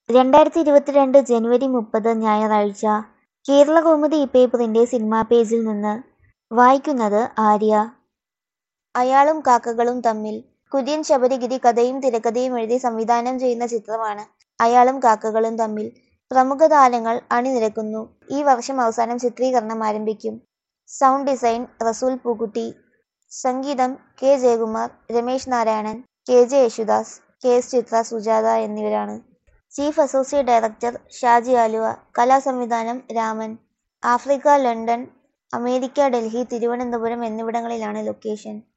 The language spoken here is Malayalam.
രണ്ടായിരത്തി ഇരുപത്തിരണ്ട് ജനുവരി മുപ്പത് ഞായറാഴ്ച കേരളകൗമുദി പേപ്പറിന്റെ സിനിമാ പേജിൽ നിന്ന് വായിക്കുന്നത് ആര്യ അയാളും കാക്കകളും തമ്മിൽ കുര്യൻ ശബരിഗിരി കഥയും തിരക്കഥയും എഴുതി സംവിധാനം ചെയ്യുന്ന ചിത്രമാണ് അയാളും കാക്കകളും തമ്മിൽ പ്രമുഖ താരങ്ങൾ അണിനിരക്കുന്നു ഈ വർഷം അവസാനം ചിത്രീകരണം ആരംഭിക്കും സൗണ്ട് ഡിസൈൻ റസൂൽ പൂക്കുട്ടി സംഗീതം K Jayakumar Ramesh Narayanan K J Yesudas K S Chithra Sujatha എന്നിവരാണ് chief associate director Shaji Aluva കലാസംവിധാനം Raman Africa London America Delhi Thiruvananthapuram എന്നിവിടങ്ങളിലാണ് ലൊക്കേഷൻ